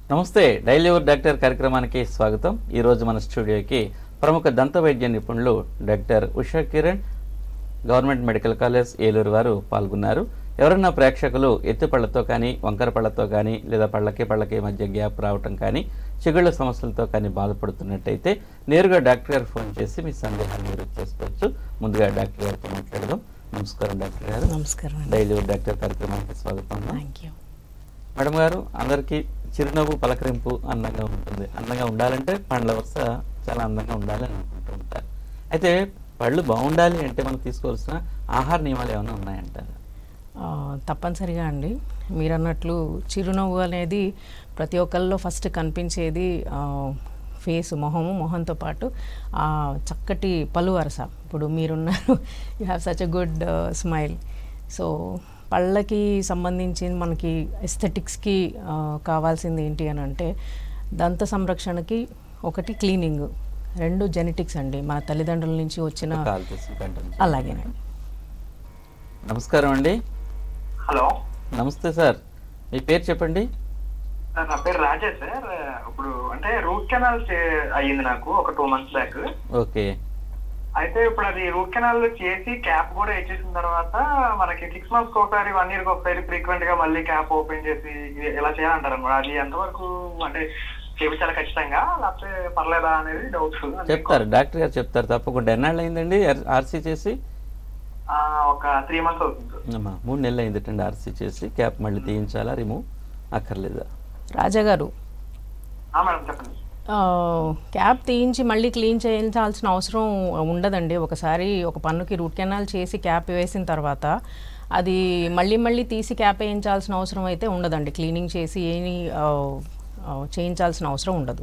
నమస్తే డైలీ ఊర్ డాక్టర్ కార్యక్రమానికి స్వాగతం ఈ రోజు మన స్టూడియోకి ప్రముఖ దంత వైద్య నిపుణులు doctor Usha Kiran government medical college Eluru వారు పాల్గొన్నారు ఎవరన్నా ప్రేక్షకులు ఎత్తుపళ్లతో కానీ వంకర పళ్ళతో కానీ లేదా పళ్ళకి పళ్ళకి మధ్య గ్యాప్ రావటం కానీ చిగుళ్ళ సమస్యలతో కానీ బాధపడుతున్నట్టయితే నేరుగా డాక్టర్ గారు ఫోన్ చేసి మీ సందేహాన్ని మీరు చేసుకోవచ్చు ముందుగా డాక్టర్ గారితో మాట్లాడదాం నమస్కారం డాక్టర్ గారు నమస్కారం అండి డైలీ ఊర్ డాక్టర్ కార్యక్రమానికి స్వాగతం థ్యాంక్ యూ మేడం గారు అందరికీ చిరునవ్వు పలకరింపు అందంగా ఉంటుంది అందంగా ఉండాలంటే పండ్ల వరుస చాలా అందంగా ఉండాలి అని అనుకుంటూ ఉంటారు అయితే పళ్ళు బాగుండాలి అంటే మనం తీసుకోవాల్సిన ఆహార నియమాలు ఏమైనా ఉన్నాయంటారు ఆ, తప్పనిసరిగా అండి మీరు అన్నట్లు చిరునవ్వు అనేది ప్రతి ఒక్కరిలో ఫస్ట్ కనిపించేది ఫేస్ మొహము మొహంతో పాటు ఆ చక్కటి పలు వరస ఇప్పుడు మీరున్నారు you have such a good smile so పళ్ళకి సంబంధించి మనకి ఎస్థెటిక్స్కి కావాల్సింది ఏంటి అని అంటే దంత సంరక్షణకి ఒకటి క్లీనింగ్ రెండు జెనెటిక్స్ అండి మన తల్లిదండ్రుల నుంచి వచ్చిన కాల్ చేసి కంటిన్యూ అలాగేనండి నమస్కారం అండి హలో నమస్తే సార్ మీ పేరు చెప్పండి సార్ నా పేరు రాజా సార్ ఇప్పుడు అంటే రూట్ కెనాల్ చే- అయ్యింది నాకు ఒక టూ మంత్స్ బ్యాక్ ఓకే అయితే ఇప్పుడు అది రూట్ కెనాల్ చేసి క్యాప్ కూడా వేసేసిన తర్వాత మనకి సిక్స్ మంత్స్ ఒకసారి వన్ ఇయర్ ఒకసారి ఫ్రీక్వెంట్ గా మళ్ళీ క్యాప్ ఓపెన్ చేసి ఇ- ఇలా చేయాలంటారు అన్నమాట అది ఎంతవరకు అంటే చేపించాలి ఖచ్చితంగా లేకపోతే పర్లేదా అనేది డౌట్ చెప్తారు డాక్టర్ గారు చెప్తారు తప్పకుండా ఎన్నాళ్ళు అయిందండి ఆర్సీ చేసి ఒక త్రీ మంత్స్ అవుతుంది సార్ అమ్మా మూడు నెలలు అయిందటండి ఆర్సీ చేసి క్యాప్ మళ్ళీ తీయించాలా రిమూవ్ అక్కర్లేదా రాజా గారు ఆ, మేడం చెప్పండి ఆ, క్యాప్ తీయించి మళ్ళీ క్లీన్ చేయించాల్సిన అవసరం ఉండదండి ఒకసారి ఒక పన్నుకి రూట్ కెనాల్ చేసి క్యాప్ వేసిన తర్వాత అది మళ్ళీ మళ్ళీ తీసి క్యాప్ వేయించాల్సిన అవసరం అయితే ఉండదండి క్లీనింగ్ చేసి ఏమి ఆ, ఆ, చేయించాల్సిన అవసరం ఉండదు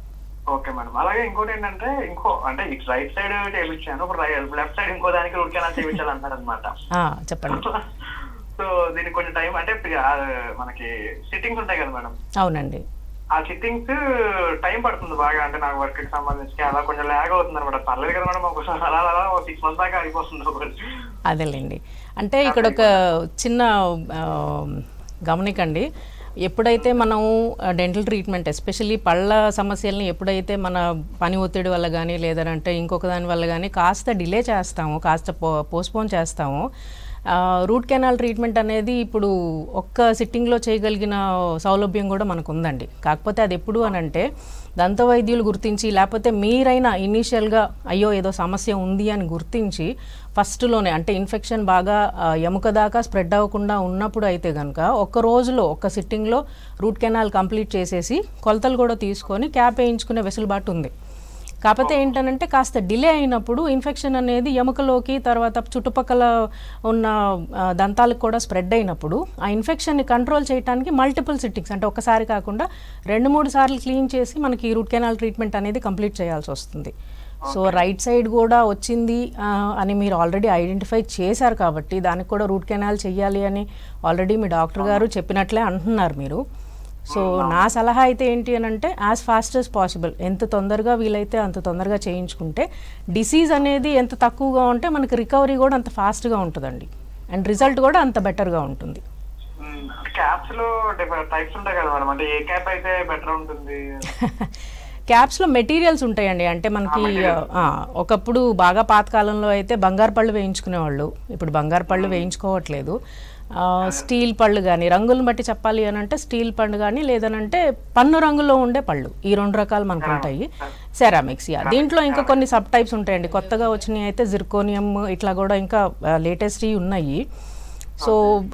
ఓకే మేడం అలాగే ఇంకోటి ఏంటంటే ఇంకో అంటే ఇటు రైట్ సైడ్ చేయించాను ఇప్పుడు లెఫ్ట్ సైడ్ ఇంకో దానికి రూట్ కెనాల్ చేయించాలి అంటారు అనమాట ఆ, చెప్పండి సో దీనికి కొంచెం టైం అంటే ఇప్పుడు ఆ మనకి సిట్టింగ్స్ ఉంటాయి కదా మేడం అవునండి ఆ సిట్టింగ్స్ టైం పడుతుంది బాగా అంటే నాకు వర్క్ కి సంబంధించి అలా కొంచెం ల్యాగ్ అవుతుంది అనమాట పర్లేదు కదా మేడం ఒక అలా అలా సిక్స్ మంత్స్ దాకా అయిపోతుంది ఒకటి అదేలేండి అంటే ఇక్కడ ఒక చిన్న ఆ, గమనికండి ఎప్పుడైతే మనం డెంటల్ ట్రీట్మెంట్ ఎస్పెషల్లీ పళ్ళ సమస్యల్ని ఎప్పుడైతే మన పని ఒత్తిడి వల్ల కానీ లేదంటే ఇంకొక దాని వల్ల కానీ కాస్త డిలే చేస్తాము కాస్త పో పోస్ట్పోన్ చేస్తాము రూట్ కెనాల్ ట్రీట్మెంట్ అనేది ఇప్పుడు ఒక్క సిట్టింగ్లో చేయగలిగిన సౌలభ్యం కూడా మనకు ఉందండి కాకపోతే అది ఎప్పుడు అని అంటే దంత వైద్యులు గుర్తించి లేకపోతే మీరైనా ఇనీషియల్గా అయ్యో ఏదో సమస్య ఉంది అని గుర్తించి ఫస్ట్లోనే అంటే ఇన్ఫెక్షన్ బాగా ఆ, ఎముక దాకా స్ప్రెడ్ అవ్వకుండా ఉన్నప్పుడు అయితే కనుక ఒక్క రోజులో ఒక్క సిట్టింగ్లో రూట్ కెనాల్ కంప్లీట్ చేసేసి కొలతలు కూడా తీసుకొని క్యాప్ వేయించుకునే వెసులుబాటు ఉంది కాకపోతే ఏంటనంటే కాస్త డిలే అయినప్పుడు ఇన్ఫెక్షన్ అనేది ఎముకలోకి తర్వాత చుట్టుపక్కల ఉన్న ఆ, దంతాలకు కూడా స్ప్రెడ్ అయినప్పుడు ఆ ఇన్ఫెక్షన్ని కంట్రోల్ చేయడానికి మల్టిపుల్ సిట్టింగ్స్ అంటే ఒకసారి కాకుండా రెండు మూడు సార్లు క్లీన్ చేసి మనకి రూట్ కెనాల్ ట్రీట్మెంట్ అనేది కంప్లీట్ చేయాల్సి వస్తుంది సో రైట్ సైడ్ కూడా వచ్చింది ఆ, అని మీరు ఆల్రెడీ ఐడెంటిఫై చేశారు కాబట్టి దానికి కూడా రూట్ కెనాల్ చెయ్యాలి అని ఆల్రెడీ మీ డాక్టర్ గారు చెప్పినట్లే అంటున్నారు మీరు సో నా సలహా అయితే ఏంటి అని అంటే యాజ్ ఫాస్ట్ యాజ్ పాసిబుల్ ఎంత తొందరగా వీలైతే అంత తొందరగా చేయించుకుంటే డిసీజ్ అనేది ఎంత తక్కువగా ఉంటే మనకి రికవరీ కూడా అంత ఫాస్ట్గా ఉంటుందండి అండ్ రిజల్ట్ కూడా అంత బెటర్గా ఉంటుంది క్యాప్స్ లో టైప్స్ ఉంటాయి కదా మేడం అంటే ఏ క్యాప్ అయితే బెటర్ ఉంటుంది క్యాప్స్లో మెటీరియల్స్ ఉంటాయండి అంటే మనకి ఆ, ఒకప్పుడు బాగా పాతకాలంలో అయితే బంగారు పళ్ళు వేయించుకునేవాళ్ళు ఇప్పుడు బంగారు పళ్ళు వేయించుకోవట్లేదు ఆ, స్టీల్ పళ్ళు కానీ రంగులను బట్టి చెప్పాలి అని అంటే స్టీల్ పళ్ళు కానీ లేదనంటే పన్ను రంగులో ఉండే పళ్ళు ఈ రెండు రకాలు మనకు ఉంటాయి సెరామిక్స్ యా దీంట్లో ఇంకా కొన్ని సబ్ టైప్స్ ఉంటాయండి కొత్తగా వచ్చినాయి అయితే జిర్కోనియం ఇట్లా కూడా ఇంకా లేటెస్ట్ ఉన్నాయి సో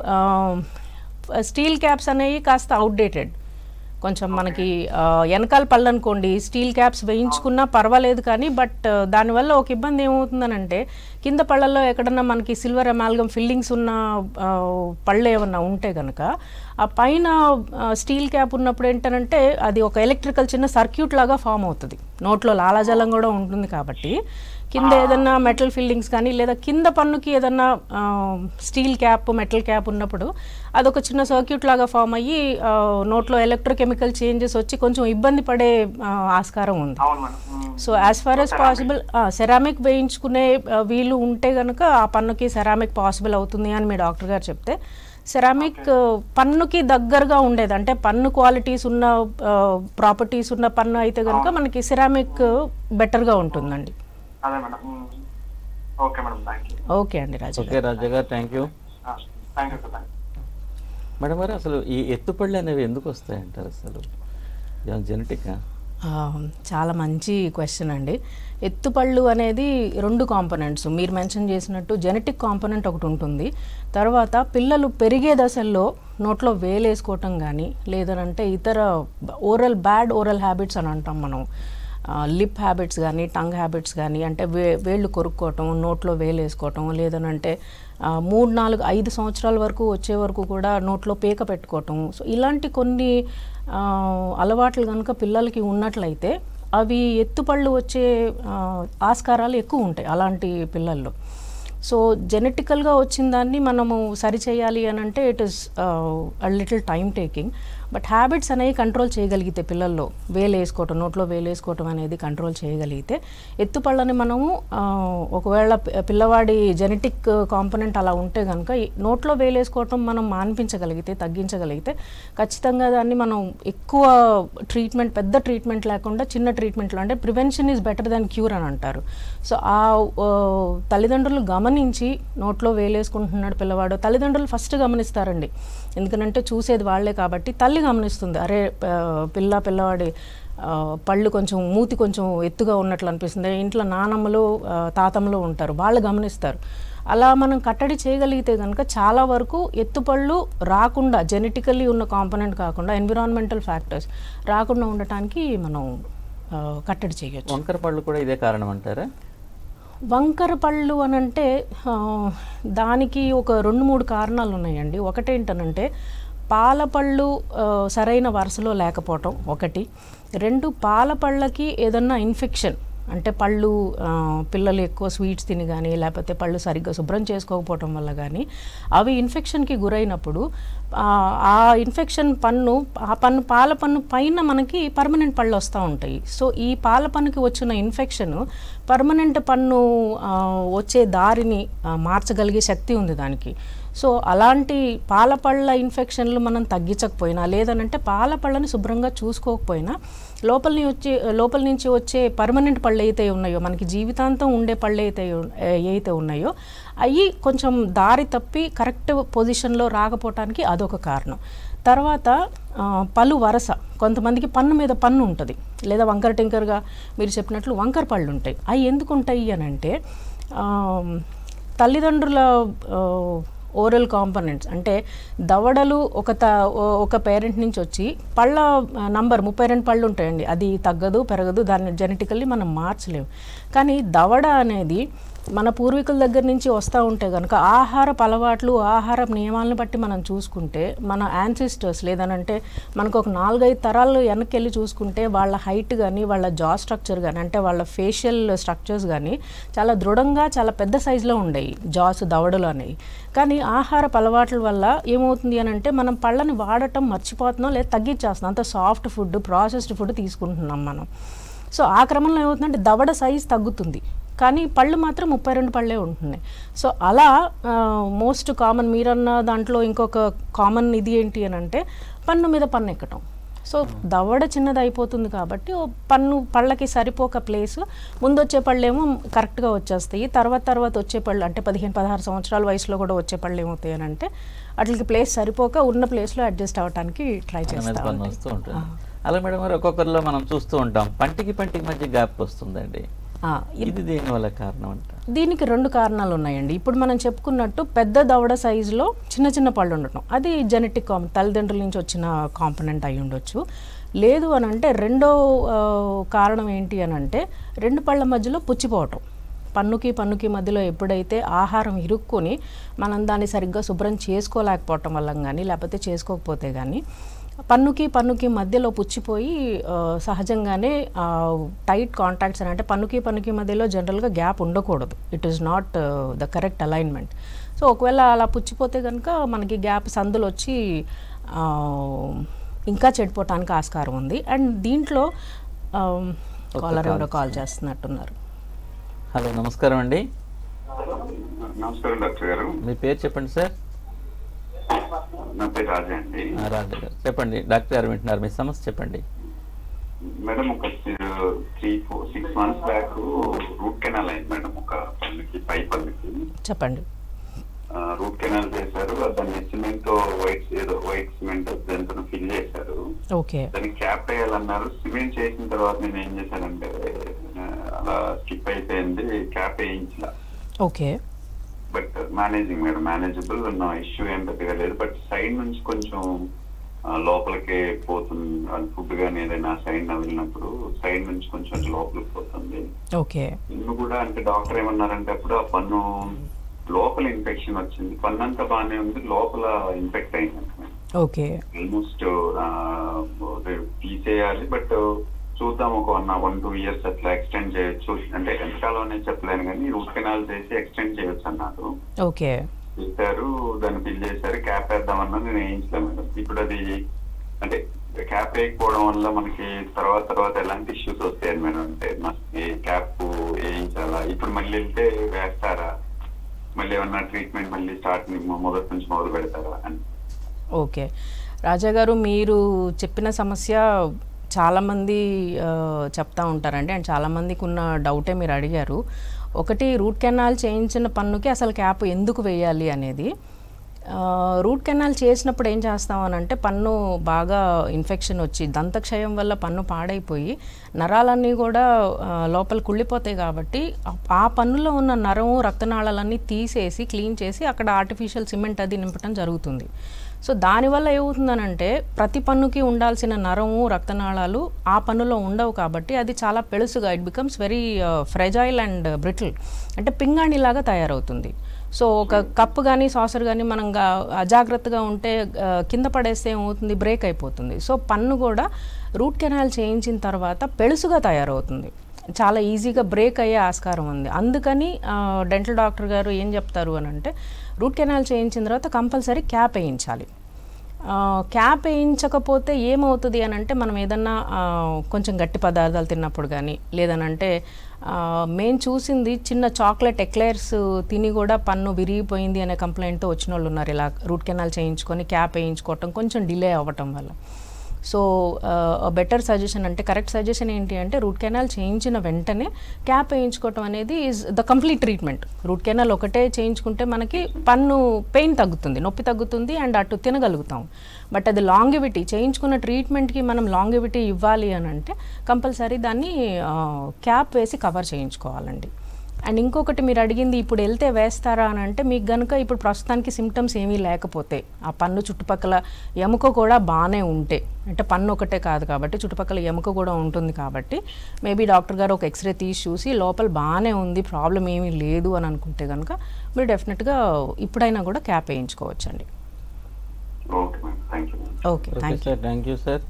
స్టీల్ క్యాప్స్ అనేవి కాస్త అవుట్డేటెడ్ కొంచెం మనకి ఆ, వెనకాల పళ్ళు అనుకోండి స్టీల్ క్యాప్స్ వేయించుకున్నా పర్వాలేదు కానీ బట్ దానివల్ల ఒక ఇబ్బంది ఏమవుతుందనంటే కింద పళ్ళల్లో ఎక్కడన్నా మనకి సిల్వర్ అమాల్గమ్ ఫిల్లింగ్స్ ఉన్న ఆ, పళ్ళు ఏమన్నా ఉంటే కనుక ఆ పైన ఆ, స్టీల్ క్యాప్ ఉన్నప్పుడు ఏంటనంటే అది ఒక ఎలక్ట్రికల్ చిన్న సర్క్యూట్ లాగా ఫామ్ అవుతుంది నోట్లో లాలాజలం కూడా ఉంటుంది కాబట్టి కింద ఏదన్నా మెటల్ ఫిల్లింగ్స్ కానీ లేదా కింద పన్నుకి ఏదన్నా ఆ, స్టీల్ క్యాప్ మెటల్ క్యాప్ ఉన్నప్పుడు అదొక చిన్న సర్క్యూట్ లాగా ఫామ్ అయ్యి ఆ, నోట్లో ఎలక్ట్రోకెమికల్ చేంజెస్ వచ్చి కొంచెం ఇబ్బంది పడే ఆ, ఆస్కారం ఉంది అవును madam hmm. So as far as possible ceramic వేయించుకునే ఆ, వీలు ఉంటే కనుక ఆ పన్నుకి సెరామిక్ పాసిబుల్ అవుతుంది అని మీ డాక్టర్ గారు చెప్తే సెరామిక్ పన్నుకి దగ్గరగా ఉండేది అంటే పన్ను క్వాలిటీస్ ఉన్న ప్రాపర్టీస్ ఉన్న పన్ను అయితే కనుక మనకి సెరామిక్ బెటర్గా ఉంటుందండి అదే madam okay madam thank you okay అండి రాజు ఓకే రాజా గారు thank you thank you sir thank madam గారు అసలు ఈ ఎత్తుపళ్ళు అనేవి ఎందుకు వస్తాయంటారు అసలు జెనెటికా ఆ, చాలా మంచి క్వశ్చన్ అండి ఎత్తుపళ్ళు అనేది రెండు కాంపనెంట్స్ మీరు మెన్షన్ చేసినట్టు జెనెటిక్ కాంపనెంట్ ఒకటి ఉంటుంది తర్వాత పిల్లలు పెరిగే దశల్లో నోట్లో వేలేసుకోవటం కానీ లేదనంటే ఇతర ఓరల్ బ్యాడ్ ఓరల్ హ్యాబిట్స్ అని అంటాం మనం లిప్ హ్యాబిట్స్ కానీ టంగ్ హ్యాబిట్స్ కానీ అంటే వే వేళ్ళు కొరుక్కోవటం నోట్లో వేలు వేసుకోవటం లేదనంటే ఆ, మూడు నాలుగు ఐదు సంవత్సరాల వరకు వచ్చే వరకు కూడా నోట్లో పీక పెట్టుకోవటం సో ఇలాంటి కొన్ని ఆ, అలవాట్లు కనుక పిల్లలకి ఉన్నట్లయితే అవి ఎత్తుపళ్ళు వచ్చే ఆ, ఆస్కారాలు ఎక్కువ ఉంటాయి అలాంటి పిల్లల్లో సో జెనెటికల్గా వచ్చిన దాన్ని మనము సరిచేయాలి అని అంటే it is little time taking but habits అనేవి కంట్రోల్ చేయగలిగితే పిల్లల్లో వేలు వేసుకోవటం నోట్లో వేలు వేసుకోవటం అనేది కంట్రోల్ చేయగలిగితే ఎత్తుపళ్ళని మనము ఆ, ఒకవేళ పి- పిల్లవాడి జెనెటిక్ కాంపనెంట్ అలా ఉంటే కనుక ఈ నోట్లో వేలు వేసుకోవటం మనం మాన్పించగలిగితే తగ్గించగలిగితే ఖచ్చితంగా దాన్ని మనం ఎక్కువ ట్రీట్మెంట్ పెద్ద ట్రీట్మెంట్ లేకుండా చిన్న ట్రీట్మెంట్లో అంటే prevention is better than cure అని అంటారు సో ఆ ఆ, తల్లిదండ్రులు గమనించి నోట్లో వేలేసుకుంటున్నాడు పిల్లవాడు తల్లిదండ్రులు ఫస్ట్ గమనిస్తారండి ఎందుకంటే చూసేది వాళ్ళే కాబట్టి తల్లి గమనిస్తుంది అరే ఆ, పిల్ల పిల్లవాడి ఆ, పళ్ళు కొంచెం మూతి కొంచెం ఎత్తుగా ఉన్నట్లు అనిపిస్తుంది ఇంట్లో నానమ్మలు ఆ, తాతమ్మలు ఉంటారు వాళ్ళు గమనిస్తారు అలా మనం కట్టడి చేయగలిగితే కనుక చాలా వరకు ఎత్తుపళ్ళు రాకుండా జెనెటికల్లీ ఉన్న కాంపనెంట్ కాకుండా ఎన్విరాన్మెంటల్ ఫ్యాక్టర్స్ రాకుండా ఉండటానికి మనం ఆ, కట్టడి చేయొచ్చు వంకర పళ్ళు కూడా ఇదే కారణం అంటారా వంకర పళ్ళు అని అంటే ఆ, దానికి ఒక రెండు మూడు కారణాలు ఉన్నాయండి ఒకటేంటనంటే పాల పళ్ళు ఆ, సరైన వరుసలో లేకపోవటం ఒకటి రెండు పాల పళ్ళకి ఏదన్నా ఇన్ఫెక్షన్ అంటే పళ్ళు ఆ, పిల్లలు ఎక్కువ స్వీట్స్ తిని కానీ లేకపోతే పళ్ళు సరిగ్గా శుభ్రం చేసుకోకపోవటం వల్ల కానీ అవి ఇన్ఫెక్షన్కి గురైనప్పుడు ఆ, ఆ ఇన్ఫెక్షన్ పన్ను ఆ పన్ను పాల పన్ను పైన మనకి పర్మనెంట్ పళ్ళు వస్తూ ఉంటాయి సో ఈ పాల పన్నుకి వచ్చిన ఇన్ఫెక్షన్ పర్మనెంట్ పన్ను ఆ, వచ్చే దారిని ఆ, మార్చగలిగే శక్తి ఉంది దానికి సో అలాంటి పాల పళ్ళ ఇన్ఫెక్షన్లు మనం తగ్గించకపోయినా లేదనంటే పాల పళ్ళని శుభ్రంగా చూసుకోకపోయినా లోపల నుంచి వచ్చే లోపల నుంచి వచ్చే పర్మనెంట్ పళ్ళు అయితే ఉన్నాయో మనకి జీవితాంతం ఉండే పళ్ళు అయితే ఉన్- ఏవైతే ఉన్నాయో అవి కొంచెం దారి తప్పి కరెక్ట్ పొజిషన్లో రాకపోవటానికి అదొక కారణం తర్వాత ఆ, పలు వరస కొంతమందికి పన్ను మీద పన్ను ఉంటుంది లేదా వంకర టింకర్గా మీరు చెప్పినట్లు వంకర పళ్ళు ఉంటాయి అవి ఎందుకు ఉంటాయి అని అంటే ఆ, తల్లిదండ్రుల ఓరల్ కాంపనెంట్స్ అంటే దవడలు ఒక త ఓ- ఒక పేరెంట్ నుంచి వచ్చి పళ్ళ నంబర్ ముప్పై రెండు పళ్ళు ఉంటాయండి అది తగ్గదు పెరగదు దాన్ని జెనెటికల్లీ మనం మార్చలేము కానీ దవడ అనేది మన పూర్వీకుల దగ్గర నుంచి వస్తూ ఉంటే కనుక ఆహారపు అలవాట్లు ఆహార నియమాలను బట్టి మనం చూసుకుంటే మన యాన్సిస్టర్స్ లేదనంటే మనకు ఒక నాలుగైదు తరాలు వెనక్కి వెళ్ళి చూసుకుంటే వాళ్ళ హైట్ కానీ వాళ్ళ జా స్ట్రక్చర్ కానీ అంటే వాళ్ళ ఫేషియల్ స్ట్రక్చర్స్ కానీ చాలా దృఢంగా చాలా పెద్ద సైజులో ఉండేవి జాస్ దవడలు అనేవి కానీ ఆహారపు అలవాట్ల వల్ల ఏమవుతుంది అని అంటే మనం పళ్ళని వాడటం మర్చిపోతున్నాం లేదా తగ్గించేస్తున్నాం అంత సాఫ్ట్ ఫుడ్ ప్రాసెస్డ్ ఫుడ్ తీసుకుంటున్నాం మనం సో ఆ క్రమంలో ఏమవుతుందంటే దవడ సైజ్ తగ్గుతుంది కానీ పళ్ళు మాత్రం ముప్పై రెండు పళ్ళే ఉంటున్నాయి సో అలా మోస్ట్ కామన్ మీరన్న దాంట్లో ఇంకొక కామన్ ఇది ఏంటి అని అంటే పన్ను మీద పన్ను ఎక్కటం సో దవడ చిన్నది అయిపోతుంది కాబట్టి ఓ పన్ను పళ్ళకి సరిపోక ప్లేస్ ముందు వచ్చే పళ్ళు ఏమో కరెక్ట్గా వచ్చేస్తాయి తర్వాత తర్వాత వచ్చే పళ్ళు అంటే పదిహేను పదహారు సంవత్సరాల వయసులో కూడా వచ్చే పళ్ళు ఏమవుతాయి అని అంటే వాటికి ప్లేస్ సరిపోక ఉన్న ప్లేస్లో అడ్జస్ట్ అవ్వడానికి ట్రై పన్ను మీద చేస్తాం పన్ను వస్తూ ఉంటుంది అలా మేడం మరి ఒక్కొక్కరిలో మనం చూస్తూ ఉంటాం పంటికి పంటికి మధ్య గ్యాప్ వస్తుందండి ఇది దేని వల్ల కారణం అంట దీనికి రెండు కారణాలు ఉన్నాయండి ఇప్పుడు మనం చెప్పుకున్నట్టు పెద్ద దవడ సైజులో చిన్న చిన్న పళ్ళు ఉండటం అది జెనెటిక్ కాం తల్లిదండ్రుల నుంచి వచ్చిన కాంపనెంట్ అయి ఉండొచ్చు లేదు అని అంటే రెండో ఆ, కారణం ఏంటి అని అంటే రెండు పళ్ళ మధ్యలో పుచ్చిపోవటం పన్నుకి పన్నుకి మధ్యలో ఎప్పుడైతే ఆహారం ఇరుక్కొని మనం దాన్ని సరిగ్గా శుభ్రం చేసుకోలేకపోవటం వల్ల కానీ లేకపోతే చేసుకోకపోతే కానీ పన్నుకి పన్నుకి మధ్యలో పుచ్చిపోయి ఆ, సహజంగానే టైట్ కాంటాక్ట్స్ అని అంటే పన్నుకి పన్నుకి మధ్యలో జనరల్గా గ్యాప్ ఉండకూడదు it is not the correct alignment so ఒకవేళ అలా పుచ్చిపోతే కనుక మనకి గ్యాప్ సందులు వచ్చి ఆ, ఇంకా చెడిపోవటానికి ఆస్కారం ఉంది అండ్ దీంట్లో కాలర్ ఎవరో కాల్ చేస్తున్నట్టున్నారు హలో నమస్కారం అండి నమస్కారం డాక్టర్ గారు మీ పేరు చెప్పండి సార్ నా పేరు రాజా అండి ఆ, రాజా గారు చెప్పండి డాక్టర్ గారు వింటున్నారు మీ సమస్య చెప్పండి మేడం ఒక three four six months back root canal అయింది మేడం ఒక పళ్ళకి పై పళ్ళకి చెప్పండి రూట్ కెనాల్ చేశారు దాన్ని సిమెంట్ వైట్ ఏదో వైట్ సిమెంట్ దాంతో ఫిల్ చేశారు ఓకే దానికి క్యాప్ వేయాలన్నారు సిమెంట్ చేసిన తర్వాత నేను ఏం చేశానంటే ఆ, అలా స్కిప్ అయిపోయింది క్యాప్ వేయించలా okay but managing madam manageable నా ఇష్యూ ఏం పెద్దగా లేదు బట్ సైడ్ నుంచి కొంచెం ఆ, లోపలికి పోతుంది ఫుడ్ కానీ ఏదైనా సైడ్ నవ్వినప్పుడు సైడ్ నుంచి కొంచెం లోపలికి పోతుంది ఓకే ఇల్లు కూడా అంటే డాక్టర్ ఏమన్నారంటే అప్పుడు ఆ పన్ను లోపల ఇన్ఫెక్షన్ వచ్చింది పన్ను అంతా బాగానే ఉంది లోపల ఇన్ఫెక్ట్ అయింది ఓకే ఆల్మోస్ట్ తీసేయాలి బట్ చూద్దాం ఒక వన్ వన్ టూ ఇయర్స్ అట్లా ఎక్స్టెండ్ చేయొచ్చు అంటే ఎంతకాలం అనేది చెప్పలేను కానీ రూట్ కెనాల్ చేసి ఎక్స్టెండ్ చేయొచ్చు అన్నారు ఓకే చేశారు దాన్ని ఫిల్ చేశారు క్యాప్ వేద్దామన్నా నేను వేయించలేను మేడం ఇప్పుడు అది అంటే క్యాప్ వేయకపోవడం వల్ల మనకి తర్వాత తర్వాత ఎలాంటి ఇష్యూస్ వస్తాయి మేడం అంటే మనకి క్యాప్ వేయించాలా ఇప్పుడు మళ్ళీ వెళ్తే వేస్తారా మళ్ళీ ఏమన్నా ట్రీట్మెంట్ మళ్ళీ స్టార్ట్ మొదటి నుంచి మొదలు పెడతారా అని ఓకే రాజా గారు మీరు చెప్పిన సమస్య చాలామంది ఆ, చెప్తా ఉంటారండి అండ్ చాలామందికి ఉన్న డౌటే మీరు అడిగారు ఒకటి రూట్ కెనాల్ చేయించిన పన్నుకి అసలు క్యాప్ ఎందుకు వేయాలి అనేది ఆ, రూట్ కెనాల్ చేసినప్పుడు ఏం చేస్తామనంటే పన్ను బాగా ఇన్ఫెక్షన్ వచ్చి దంతక్షయం వల్ల పన్ను పాడైపోయి నరాలన్నీ కూడా ఆ, లోపల కుళ్ళిపోతాయి కాబట్టి ఆ- ఆ పన్నులో ఉన్న నరము రక్తనాళాలన్నీ తీసేసి క్లీన్ చేసి అక్కడ ఆర్టిఫిషియల్ సిమెంట్ అది నింపడం జరుగుతుంది సో దానివల్ల ఏమవుతుందనంటే ప్రతి పన్నుకి ఉండాల్సిన నరము రక్తనాళాలు ఆ పన్నులో ఉండవు కాబట్టి అది చాలా పెళుసుగా it becomes very fragile and brittle అంటే పింగాణిలాగా తయారవుతుంది సో ఒక కప్పు కానీ సాసర్ కానీ మనం గా- అజాగ్రత్తగా ఉంటే ఆ, కింద పడేస్తే ఏమవుతుంది బ్రేక్ అయిపోతుంది సో పన్ను కూడా రూట్ కెనాల్ చేయించిన తర్వాత పెళుసుగా తయారవుతుంది చాలా ఈజీగా బ్రేక్ అయ్యే ఆస్కారం ఉంది అందుకని డెంటల్ డాక్టర్ గారు ఏం చెప్తారు అని అంటే రూట్ కెనాల్ చేయించిన తర్వాత కంపల్సరీ క్యాప్ వేయించాలి ఆ, క్యాప్ వేయించకపోతే ఏమవుతుంది అని అంటే మనం ఏదన్నా ఆ, కొంచెం గట్టి పదార్థాలు తిన్నప్పుడు కానీ లేదనంటే ఆ, మేము చూసింది చిన్న చాక్లెట్ ఎక్లైర్స్ తిని కూడా పన్ను విరిగిపోయింది అనే కంప్లైంట్తో వచ్చిన వాళ్ళు ఉన్నారు ఇలా రూట్ కెనాల్ చేయించుకొని క్యాప్ వేయించుకోవటం కొంచెం డిలే అవ్వటం వల్ల సో బెటర్ సజెషన్ అంటే కరెక్ట్ సజెషన్ ఏంటి అంటే రూట్ కెనాల్ చేయించిన వెంటనే క్యాప్ వేయించుకోవటం అనేది is the complete treatment root canal ఒకటే చేయించుకుంటే మనకి పన్ను పెయిన్ తగ్గుతుంది నొప్పి తగ్గుతుంది అండ్ అటు తినగలుగుతాం బట్ అది లాంగివిటీ చేయించుకున్న ట్రీట్మెంట్కి మనం లాంగివిటీ ఇవ్వాలి అని అంటే కంపల్సరీ దాన్ని క్యాప్ వేసి కవర్ చేయించుకోవాలండి అండ్ ఇంకొకటి మీరు అడిగింది ఇప్పుడు వెళ్తే వేస్తారా అని అంటే మీకు గనుక ఇప్పుడు ప్రస్తుతానికి సిమ్టమ్స్ ఏమీ లేకపోతే ఆ పన్ను చుట్టుపక్కల ఎముక కూడా బాగానే ఉంటే అంటే పన్ను ఒకటే కాదు కాబట్టి చుట్టుపక్కల ఎముక కూడా ఉంటుంది కాబట్టి మేబీ డాక్టర్ గారు ఒక ఎక్స్రే తీసి చూసి లోపల బాగానే ఉంది ప్రాబ్లం ఏమీ లేదు అని అనుకుంటే కనుక మీరు డెఫినెట్గా ఇప్పుడైనా కూడా క్యాప్ వేయించుకోవచ్చండి okay madam thank you madam okay okay thank you sir thank you sir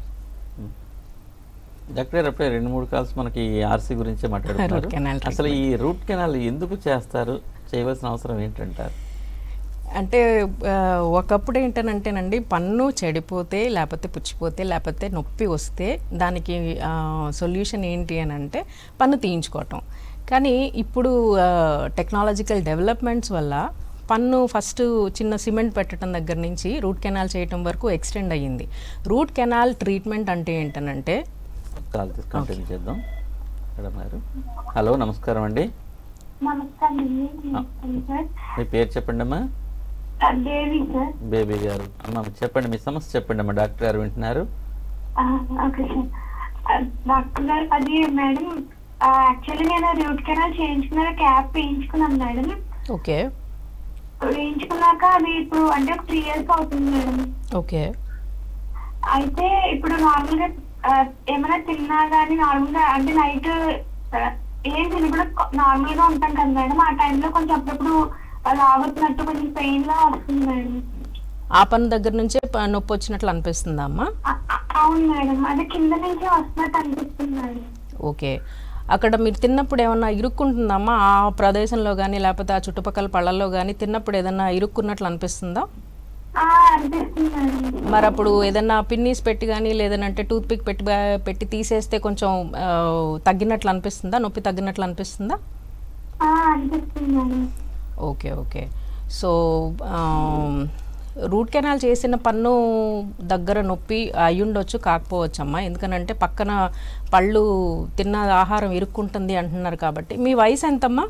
doctor గారు అప్పుడే రెండు మూడు కాల్స్ మనకి ఆర్సీ గురించే Root canal మాట్లాడుతున్నారు అసలు ఈ రూట్ కెనాల్ ఎందుకు చేస్తారు చేయవలసిన అవసరం ఏంటంటారు అంటే ఆ, ఒకప్పుడు ఏంటనంటేనండి పన్ను చెడిపోతే లేకపోతే పుచ్చిపోతే లేకపోతే నొప్పి వస్తే దానికి సొల్యూషన్ ఏంటి అని అంటే పన్ను తీయించుకోవటం కానీ ఇప్పుడు టెక్నాలజికల్ డెవలప్మెంట్స్ వల్ల పన్ను ఫస్ట్ చిన్న సిమెంట్ పెట్టడం దగ్గర నుంచి రూట్ కెనాల్ చేయటం వరకు ఎక్స్టెండ్ అయ్యింది రూట్ కెనాల్ ట్రీట్మెంట్ అంటే ఏంటనంటే కాల్ తీసి కంటిన్యూ చేద్దాం మేడం గారు హలో నమస్కారం అండి నమస్కారం అండి నమస్కారం సార్ మీ పేరు చెప్పండి అమ్మా ఆ, దేవి సార్ బేబీ గారు అమ్మ చెప్పండి మీ సమస్య చెప్పండి అమ్మా డాక్టర్ గారు వింటున్నారు ఆ, ఓకే సార్ ఆ, డాక్టర్ గారు అది మేడం యాక్చువల్లీ నేను రూట్ కెనాల్ చేయించుకున్నాక క్యాప్ వేయించుకున్నాను మేడం ఓకే వేయించుకున్నాక అది ఇప్పుడు అంటే ఒక త్రీ ఇయర్స్ అవుతుంది మేడం ఓకే అయితే ఇప్పుడు నార్మల్ గా ఆ, ఏమైనా తిన్నా గానీ నార్మల్ గా అంటే నైట్ ఏం తినకుండా నార్మల్ గా ఉంటాం కదా మేడం ఆ టైంలో కొంచెం అప్పుడప్పుడు లాగుతున్నట్టు కొంచెం పెయిన్ లా వస్తుంది మేడం ఆ పన్ను దగ్గర నుంచే ప- నొప్పి వచ్చినట్లు అనిపిస్తుందా అమ్మా ఆ, ఆ, అవును మేడం అది కింద నుంచి వస్తున్నట్టు అనిపిస్తుంది మేడం ఓకే అక్కడ మీరు తిన్నప్పుడు ఏమన్నా ఇరుక్కుంటుందమ్మా ఆ ప్రదేశంలో కానీ లేకపోతే ఆ చుట్టుపక్కల పళ్ళల్లో కానీ తిన్నప్పుడు ఏదన్నా ఇరుక్కున్నట్లు అనిపిస్తుందా ఆ, అనిపిస్తుంది మేడం మరి అప్పుడు ఏదన్నా పిన్నీస్ పెట్టి కానీ లేదనంటే టూత్ పిక్ పెట్టి బా- పెట్టి తీసేస్తే కొంచెం ఆ, తగ్గినట్లు అనిపిస్తుందా నొప్పి తగ్గినట్లు అనిపిస్తుందా ఆ, అనిపిస్తుంది madam okay okay so root canal చేసిన పన్ను దగ్గర నొప్పి అయ్యుండొచ్చు కాకపోవచ్చు అమ్మా ఎందుకనంటే పక్కన పళ్ళు తిన్న ఆహారం ఇరుక్కుంటుంది అంటున్నారు కాబట్టి మీ వయసు ఎంతమ్మా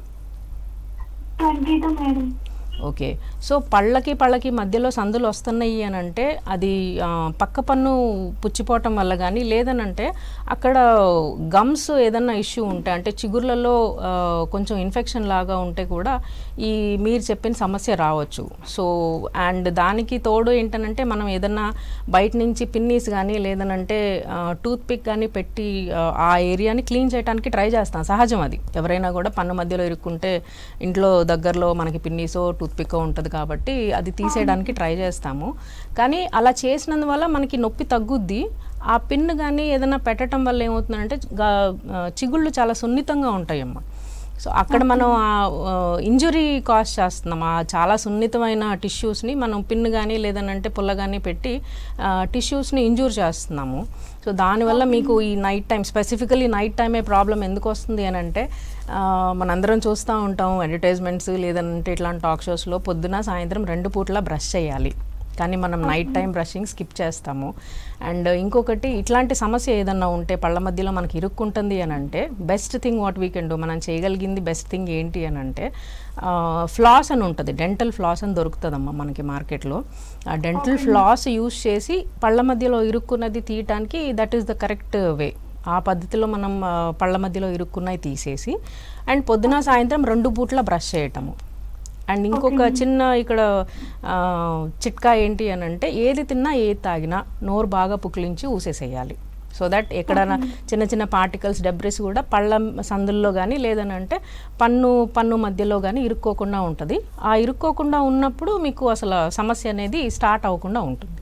twenty two madam okay so పళ్ళకి పళ్ళకి మధ్యలో సందులు వస్తున్నాయి అని అంటే అది ఆ, పక్క పన్ను పుచ్చిపోవటం వల్ల కానీ లేదనంటే అక్కడ గమ్స్ ఏదన్నా ఇష్యూ ఉంటే అంటే చిగుర్లలో ఆ, కొంచెం ఇన్ఫెక్షన్ లాగా ఉంటే కూడా ఈ మీరు చెప్పిన సమస్య రావచ్చు సో అండ్ దానికి తోడు ఏంటనంటే మనం ఏదన్నా బయట నుంచి పిన్నీస్ కానీ లేదనంటే టూత్ పిక్ కానీ పెట్టి ఆ, ఆ ఏరియాని క్లీన్ చేయడానికి ట్రై చేస్తాం సహజం అది ఎవరైనా కూడా పన్ను మధ్యలో ఇరుక్కుంటే ఇంట్లో దగ్గరలో మనకి పిన్నీసో టూత్ పిక్ ఉంటుంది కాబట్టి అది తీసేయడానికి ట్రై చేస్తాము కానీ అలా చేసినందువల్ల మనకి నొప్పి తగ్గుద్ది ఆ పిన్ కానీ ఏదైనా పెట్టడం వల్ల ఏమవుతుందంటే గా- ఆ, చిగుళ్ళు చాలా సున్నితంగా ఉంటాయమ్మా సో అక్కడ మనం ఇంజురీ కాజ్ చేస్తున్నాం ఆ చాలా సున్నితమైన టిష్యూస్ని మనం పిన్ కానీ లేదనంటే పుల్ల కానీ పెట్టి టిష్యూస్ని ఇంజూర్ చేస్తున్నాము సో దానివల్ల మీకు ఈ నైట్ టైం స్పెసిఫికలీ నైట్ టైమే ప్రాబ్లం ఎందుకు వస్తుంది అని అంటే ఆ, మనందరం చూస్తూ ఉంటాం అడ్వర్టైజ్మెంట్స్ లేదంటే ఇట్లాంటి టాక్ షోస్లో పొద్దున సాయంత్రం రెండు పూట్ల బ్రష్ చేయాలి కానీ మనం నైట్ టైం బ్రషింగ్ స్కిప్ చేస్తాము అండ్ ఇంకొకటి ఇట్లాంటి సమస్య ఏదన్నా ఉంటే పళ్ళ మధ్యలో మనకి ఇరుక్కుంటుంది అని అంటే best thing what we can do మనం చేయగలిగింది బెస్ట్ థింగ్ ఏంటి అని అంటే ఫ్లాస్ అని ఉంటుంది డెంటల్ ఫ్లాస్ అని దొరుకుతుందమ్మా మనకి మార్కెట్లో ఆ డెంటల్ ఫ్లాస్ యూస్ చేసి పళ్ళ మధ్యలో ఇరుక్కున్నది తీయటానికి that is the correct way ఆ పద్ధతిలో మనం ఆ, పళ్ళ మధ్యలో ఇరుక్కున్నవి తీసేసి అండ్ పొద్దున సాయంత్రం రెండు పూట్ల బ్రష్ చేయటము అండ్ ఇంకొక చిన్న ఇక్కడ ఆ, చిట్కా ఏంటి అని అంటే ఏది తిన్నా ఏది తాగినా నోరు బాగా పుక్లించి ఊసేసేయాలి సో దట్ ఎక్కడైనా చిన్న చిన్న పార్టికల్స్ డెబ్రిస్ కూడా పళ్ళ సందుల్లో కానీ లేదనంటే పన్ను పన్ను మధ్యలో కానీ ఇరుక్కోకుండా ఉంటుంది ఆ ఇరుక్కోకుండా ఉన్నప్పుడు మీకు అసలు సమస్య అనేది స్టార్ట్ అవ్వకుండా ఉంటుంది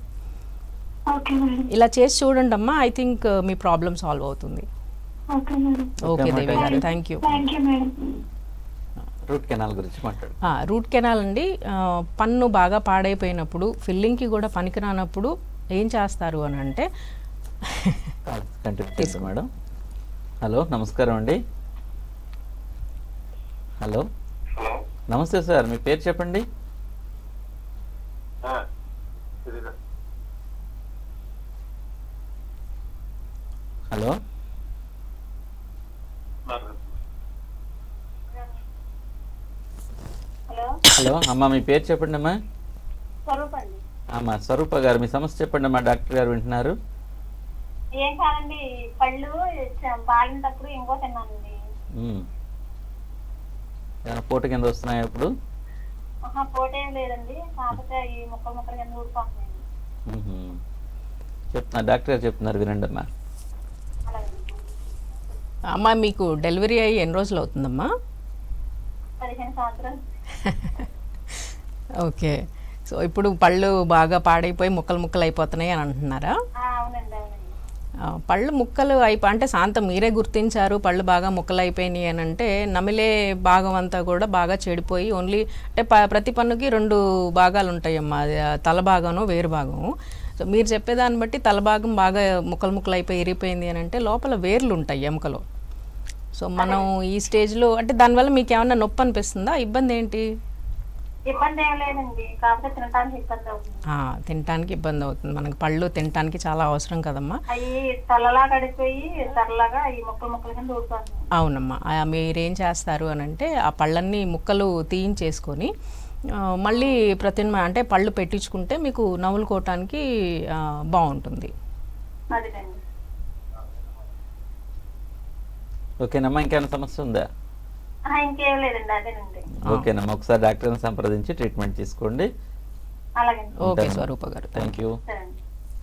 ఓకే మేడం ఇలా చేసి చూడండి అమ్మా ఐ థింక్ మీ ప్రాబ్లమ్ సాల్వ్ అవుతుంది ఓకే మేడం ఓకే అమ్మా, దేవి గారు thank you thank you madam root canal గురించి మాట్లాడు ఆ, రూట్ కెనాల్ అండి ఆ, పన్ను బాగా పాడైపోయినప్పుడు ఫిల్లింగ్కి కూడా పనికిరానప్పుడు ఏం చేస్తారు అని అంటే కంటిన్యూ చేస్తాం మేడం హలో నమస్కారం అండి హలో హలో నమస్తే సార్ మీ పేరు చెప్పండి ఆ, ఇది హలో నాకు హలో హలో అమ్మా మీ పేరు చెప్పండి అమ్మా స్వరూప్ అండి అమ్మా స్వరూప గారు మీ సమస్య చెప్పండి అమ్మా డాక్టర్ గారు వింటున్నారు ఏం కాదండి పళ్ళు చ- బాగినప్పుడు ఇంకో తిన్నానండి ఉమ్. ఏమైనా పూట కింద వస్తున్నాయా ఇప్పుడు ఆహా పోటేం లేదండి కాకపోతే ఈ ముక్కలు ముక్కలు కింద ఊడిపోతున్నాయండి ఉహుం. చెప్తున్నా డాక్టర్ గారు చెప్తున్నారు వినండి అమ్మా అలాగే అమ్మా మీకు డెలివరీ అయ్యి ఎన్ని రోజులు అవుతుందమ్మా పదిహేను సంవత్సరాలు ఓకే సో ఇప్పుడు పళ్ళు బాగా పాడైపోయి ముక్కలు ముక్కలు అయిపోతున్నాయి అని అంటున్నారా ఆ, అవునండి అవునండి ఆ, పళ్ళు ముక్కలు అయిపో అంటే శాంతం మీరే గుర్తించారు పళ్ళు బాగా ముక్కలు అయిపోయినాయి అని అంటే నమిలే భాగం అంతా కూడా బాగా చెడిపోయి ఓన్లీ అంటే ప- ప్రతి పన్నుకి రెండు భాగాలు ఉంటాయమ్మా అది ఆ తల భాగము వేరు భాగము సో మీరు చెప్పేదాన్ని బట్టి తల భాగం బాగా ముక్కలు ముక్కలు అయిపోయి ఇరిగిపోయింది అని అంటే లోపల వేర్లు ఉంటాయి ఎముకలో సో మనం ఈ స్టేజ్లో అంటే దానివల్ల మీకు ఏమన్నా నొప్పి అనిపిస్తుందా ఇబ్బంది ఏంటి ఇబ్బంది ఏం లేదండి కాకపోతే తినడానికి ఇబ్బంది అవుతుంది ఆ, తినటానికి ఇబ్బంది అవుతుంది మనకి పళ్ళు తినటానికి చాలా అవసరం కదమ్మా అవి తలలా కడిపోయి తెల్లగా ఈ ముక్కలు ముక్కల కింద ఊడిపోతున్నాయి అవునమ్మా ఆ, మీరేం చేస్తారు అని అంటే ఆ పళ్ళన్నీ ముక్కలు తీయించేసుకొని ఆ, మళ్ళీ ప్రతిమ అంటే పళ్ళు పెట్టించుకుంటే మీకు నవ్వులుకోవటానికి ఆ, బాగుంటుంది అదేనండి ఓకేనమ్మా ఇంకేమైనా సమస్య ఉందా ఆ, ఇంకేం లేదండి అదేనండి ఓకేనమ్మా ఒకసారి డాక్టర్ని సంప్రదించి ట్రీట్మెంట్ తీసుకోండి అలాగండి ఓకే ఉంటాను. స్వరూప గారు థ్యాంక్ యూ సరే అండి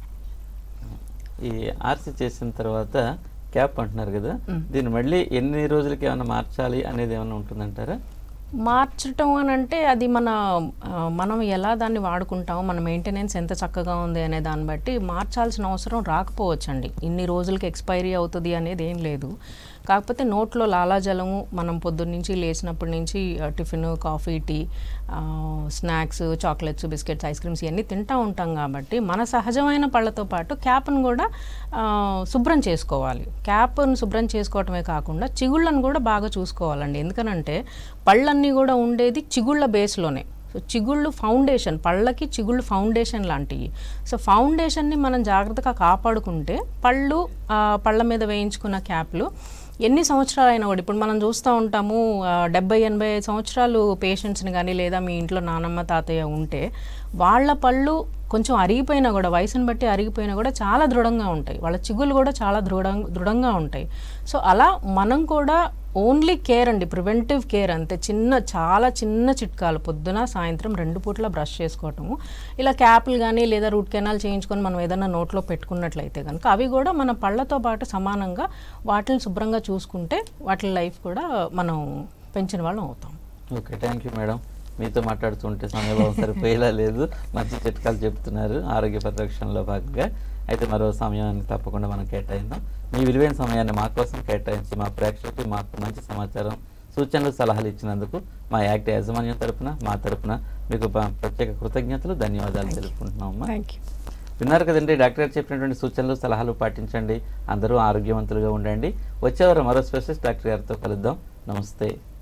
ఈ ఆర్సీ చేసిన తర్వాత క్యాప్ అంటున్నారు కదా మ్. దీన్ని మళ్ళీ ఎన్ని రోజులకి ఏమైనా మార్చాలి అనేది ఏమైనా ఉంటుందంటారా మార్చటం అని అంటే అది మన ఆ, మనం ఎలా దాన్ని వాడుకుంటామో మన మెయింటెనెన్స్ ఎంత చక్కగా ఉంది అనే దాన్ని బట్టి మార్చాల్సిన అవసరం రాకపోవచ్చండి ఇన్ని రోజులకి ఎక్స్పైరీ అవుతుంది అనేది ఏం లేదు కాకపోతే నోట్లో లాలాజలము మనం పొద్దున్నుంచి లేచినప్పటి నుంచి ఆ, టిఫిన్ కాఫీ టీ ఆ, snacks chocolates biscuits ice creams ఇవన్నీ తింటూ ఉంటాం కాబట్టి మన సహజమైన పళ్ళతో పాటు క్యాప్ను కూడా ఆ, శుభ్రం చేసుకోవాలి క్యాప్ను శుభ్రం చేసుకోవటమే కాకుండా చిగుళ్ళను కూడా బాగా చూసుకోవాలండి ఎందుకనంటే పళ్ళన్నీ కూడా ఉండేది చిగుళ్ళ బేస్లోనే సో సో చిగుళ్ళు ఫౌండేషన్ పళ్ళకి చిగుళ్ళు ఫౌండేషన్ లాంటివి సో ఫౌండేషన్ని మనం జాగ్రత్తగా కాపాడుకుంటే పళ్ళు ఆ, పళ్ళ మీద వేయించుకున్న క్యాప్లు ఎన్ని సంవత్సరాలు అయినా కూడా ఇప్పుడు మనం చూస్తూ ఉంటాము ఆ, డెబ్బై ఎనభై ఐదు సంవత్సరాలు పేషెంట్స్ని కానీ లేదా మీ ఇంట్లో నానమ్మ తాతయ్య ఉంటే వాళ్ళ పళ్ళు కొంచెం అరిగిపోయినా కూడా వయసుని బట్టి అరిగిపోయినా కూడా చాలా దృఢంగా ఉంటాయి వాళ్ళ చిగులు కూడా చాలా దృఢం దృఢంగా ఉంటాయి సో అలా మనం కూడా ఓన్లీ కేర్ అండి ప్రివెంటివ్ కేర్ అంతే చిన్న చాలా చిన్న చిట్కాలు పొద్దున సాయంత్రం రెండు పూట్ల బ్రష్ చేసుకోవటము ఇలా క్యాప్లు కానీ లేదా రూట్ కెనాల్ చేయించుకొని మనం ఏదైనా నోట్లో పెట్టుకున్నట్లయితే కనుక అవి కూడా మన పళ్ళతో పాటు సమానంగా వాటిని శుభ్రంగా చూసుకుంటే వాటి లైఫ్ కూడా మనం పెంచిన వాళ్ళం అవుతాం ఓకే థ్యాంక్ యూ మేడం మీతో మాట్లాడుతుంటే సమయభావం సరిపోయేలా లేదు మంచి చిట్కాలు చెప్తున్నారు ఆరోగ్య పరిరక్షణలో భాగంగా అయితే మరో సమయాన్ని తప్పకుండా మనం కేటాయిద్దాం మీ విలువైన సమయాన్ని మా కోసం కేటాయించి మా ప్రేక్షకులకి మాకు మంచి సమాచారం సూచనలు సలహాలు ఇచ్చినందుకు మా యాక్ట్ యాజమాన్యం తరపున మా తరపున మీకు ప- ప్రత్యేక కృతజ్ఞతలు ధన్యవాదాలు తెలుపుకుంటున్నామమ్మా థ్యాంక్ యూ విన్నారు కదండి డాక్టర్ గారు చెప్పినటువంటి సూచనలు సలహాలు పాటించండి అందరూ ఆరోగ్యవంతులుగా ఉండండి వచ్చేవారు మరో స్పెషలిస్ట్ డాక్టర్ గారితో కలుద్దాం నమస్తే